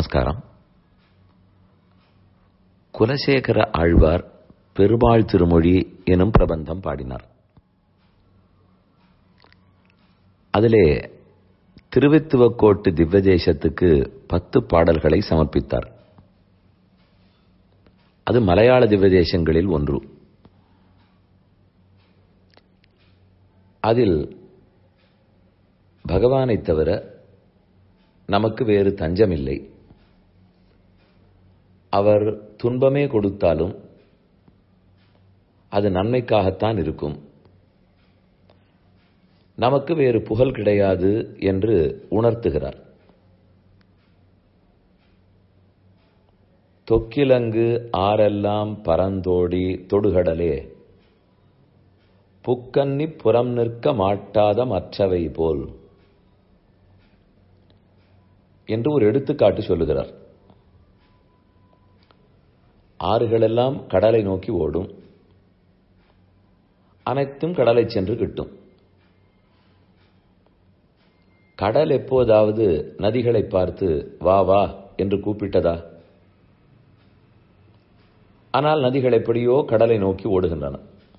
நமஸ்காரம் குலசேகர ஆழ்வார் பெருமாள் திருமொழி எனும் பிரபந்தம் பாடினார் அதிலே திருவித்துவக்கோட்டு திவ்யதேசத்துக்கு பத்து பாடல்களை சமர்ப்பித்தார் அது மலையாள திவ்யதேசங்களில் ஒன்று அதில் பகவானைத் தவிர நமக்கு வேறு தஞ்சமில்லை அவர் துன்பமே கொடுத்தாலும் அது நன்மைக்காகத்தான் இருக்கும் நமக்கு வேறு புகழ் கிடையாது என்று உணர்த்துகிறார் தொக்கிலங்கு ஆரெல்லாம் பரந்தோடி தொடுகடலே புக்கன்னி புறம் நிற்க மாட்டாத மற்றவை போல் என்று ஒரு எடுத்துக்காட்டு சொல்லுகிறார் ஆறுகளெல்லாம் கடலை நோக்கி ஓடும் அனைத்தும் கடலை சென்று கிட்டும் கடல் எப்போதாவது நதிகளை பார்த்து வா வா என்று கூப்பிட்டதா ஆனால் நதிகள் எப்படியோ கடலை நோக்கி ஓடுகின்றன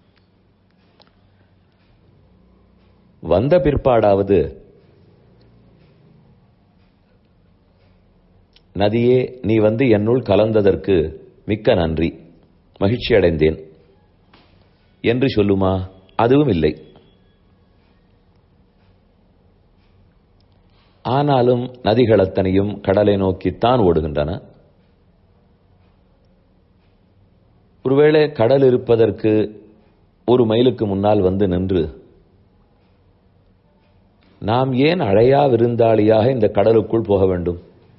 வந்த பிற்பாடாவது நதியே நீ வந்து என்னுள் கலந்ததற்கு மிக்க நன்றி மகிழ்ச்சி அடைந்தேன் என்று சொல்லுமா அதுவும் இல்லை ஆனாலும் நதிகள் அத்தனையும் கடலை நோக்கித்தான் ஓடுகின்றன ஒருவேளை கடல் இருப்பதற்கு ஒரு மைலுக்கு முன்னால் வந்து நின்று நாம் ஏன் அழையா விருந்தாளியாக இந்த கடலுக்குள் போக வேண்டும்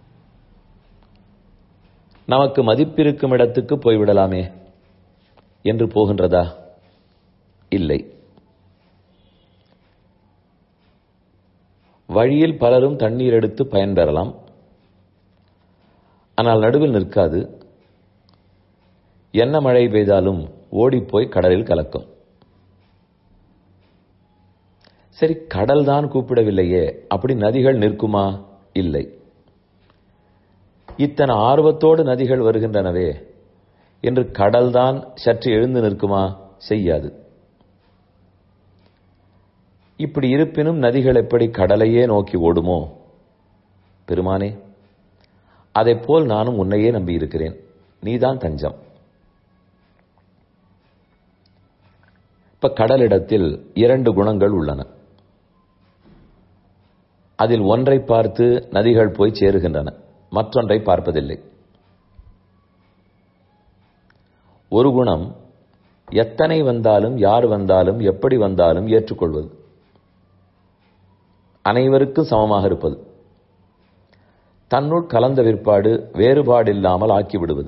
நமக்கு மதிப்பிருக்கும் இடத்துக்கு போய்விடலாமே என்று போகின்றதா இல்லை வழியில் பலரும் தண்ணீர் எடுத்து பயன்பெறலாம் ஆனால் நடுவில் நிற்காது என்ன மழை பெய்தாலும் ஓடிப்போய் கடலில் கலக்கும் சரி கடல் தான் கூப்பிடவில்லையே அப்படி நதிகள் நிற்குமா இல்லை இத்தனை ஆர்வத்தோடு நதிகள் வருகின்றனவே என்று கடல்தான் சற்று எழுந்து நிற்குமா செய்யாது இப்படி இருப்பினும் நதிகள் எப்படி கடலையே நோக்கி ஓடுமோ பெருமானே போல் நானும் உன்னையே நம்பியிருக்கிறேன் நீதான் தஞ்சம் இப்ப கடலிடத்தில் இரண்டு குணங்கள் உள்ளன அதில் ஒன்றை பார்த்து நதிகள் போய் சேருகின்றன மற்றொன்றை பார்ப்பதில்லை ஒரு குணம் எத்தனை வந்தாலும் யார் வந்தாலும் எப்படி வந்தாலும் ஏற்றுக்கொள்வது அனைவருக்கும் சமமாக இருப்பது தன்னுள் கலந்த விற்பாடு வேறுபாடு இல்லாமல் ஆக்கிவிடுவது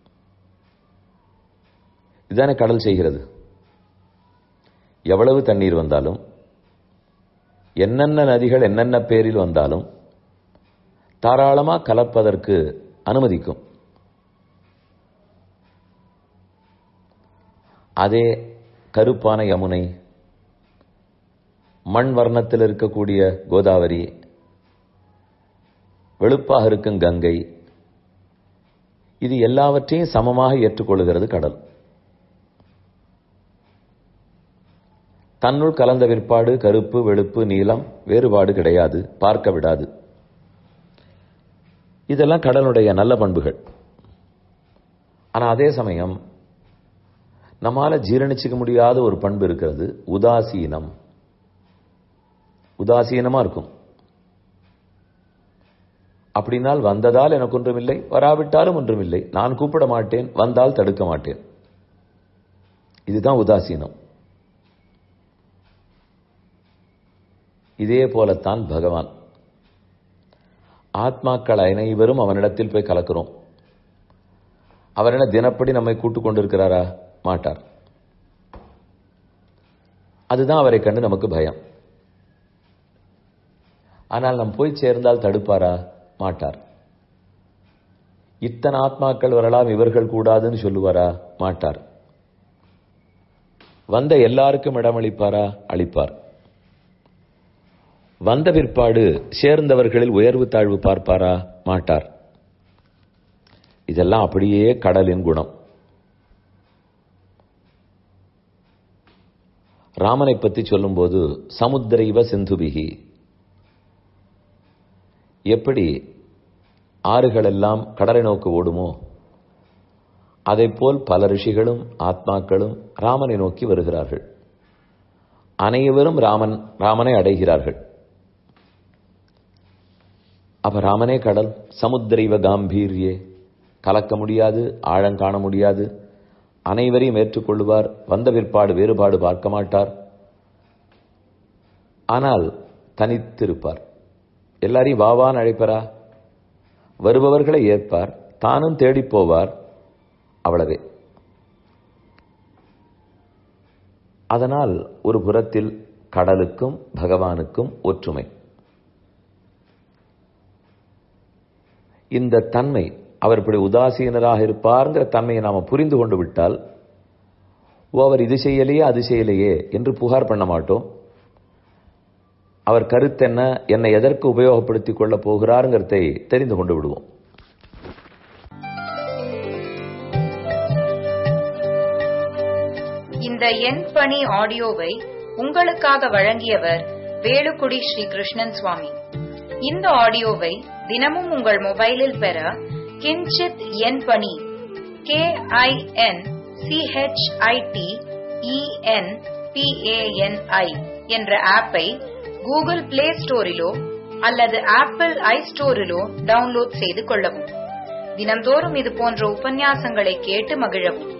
இதுதானே கடல் செய்கிறது எவ்வளவு தண்ணீர் வந்தாலும் என்னென்ன நதிகள் என்னென்ன பேரில் வந்தாலும் தாராளமாக கலப்பதற்கு அனுமதிக்கும் அதே கருப்பான யமுனை மண் வர்ணத்தில் இருக்கக்கூடிய கோதாவரி வெளுப்பாக இருக்கும் கங்கை இது எல்லாவற்றையும் சமமாக ஏற்றுக்கொள்கிறது கடல் தன்னுள் கலந்த விற்பாடு கருப்பு வெளுப்பு நீளம் வேறுபாடு கிடையாது பார்க்க விடாது இதெல்லாம் கடலுடைய நல்ல பண்புகள் ஆனா அதே சமயம் நம்மால ஜீரணிச்சுக்க முடியாத ஒரு பண்பு இருக்கிறது உதாசீனம் உதாசீனமா இருக்கும் அப்படின்னால் வந்ததால் எனக்கு ஒன்றுமில்லை வராவிட்டாலும் ஒன்றுமில்லை நான் கூப்பிட மாட்டேன் வந்தால் தடுக்க மாட்டேன் இதுதான் உதாசீனம் இதே போலத்தான் பகவான் ஆத்மாக்கள் அனைவரும் அவனிடத்தில் போய் கலக்கிறோம் அவர் என்ன தினப்படி நம்மை கூட்டுக் கொண்டிருக்கிறாரா மாட்டார் அதுதான் அவரை கண்டு நமக்கு பயம் ஆனால் நம் போய் சேர்ந்தால் தடுப்பாரா மாட்டார் இத்தனை ஆத்மாக்கள் வரலாம் இவர்கள் கூடாதுன்னு சொல்லுவாரா மாட்டார் வந்த எல்லாருக்கும் இடமளிப்பாரா அளிப்பார் வந்த பிற்பாடு சேர்ந்தவர்களில் உயர்வு தாழ்வு பார்ப்பாரா மாட்டார் இதெல்லாம் அப்படியே கடலின் குணம் ராமனை பற்றி சொல்லும்போது சமுத்திரைவ சிந்துபிகி எப்படி ஆறுகள் எல்லாம் கடலை நோக்கி ஓடுமோ போல் பல ரிஷிகளும் ஆத்மாக்களும் ராமனை நோக்கி வருகிறார்கள் அனைவரும் ராமன் ராமனை அடைகிறார்கள் அப்ப ராமனே கடல் சமுத்திரைவ காம்பீரியே கலக்க முடியாது ஆழம் காண முடியாது அனைவரையும் ஏற்றுக்கொள்வார் வந்த பிற்பாடு வேறுபாடு பார்க்க மாட்டார் ஆனால் தனித்திருப்பார் எல்லாரையும் வாவான் அழைப்பரா வருபவர்களை ஏற்பார் தானும் தேடிப் போவார் அவ்வளவே அதனால் ஒரு புறத்தில் கடலுக்கும் பகவானுக்கும் ஒற்றுமை இந்த தன்மை அவர் இப்படி உதாசீனராக இருப்பார்ங்கிற தன்மையை நாம புரிந்து கொண்டு விட்டால் ஓ அவர் இது செய்யலையே அது செய்யலையே என்று புகார் பண்ண மாட்டோம் அவர் கருத்தென்ன என்னை எதற்கு உபயோகப்படுத்திக் கொள்ளப் போகிறாருங்கிறதை தெரிந்து கொண்டு விடுவோம் இந்த எண் பணி ஆடியோவை உங்களுக்காக வழங்கியவர் வேலுக்குடி ஸ்ரீ கிருஷ்ணன் சுவாமி இந்த ஆடியோவை தினமும் உங்கள் மொபைலில் பெற கிஞ்சித் எண் பணி கே ஐ என் சிஹெச்ஐடி இஎன் பிஏஎன்ஐ என்ற ஆப்பை கூகுள் பிளே ஸ்டோரிலோ அல்லது ஆப்பிள் ஐ ஸ்டோரிலோ டவுன்லோட் செய்து கொள்ளவும் தினம்தோறும் இது போன்ற உபன்யாசங்களை கேட்டு மகிழவும்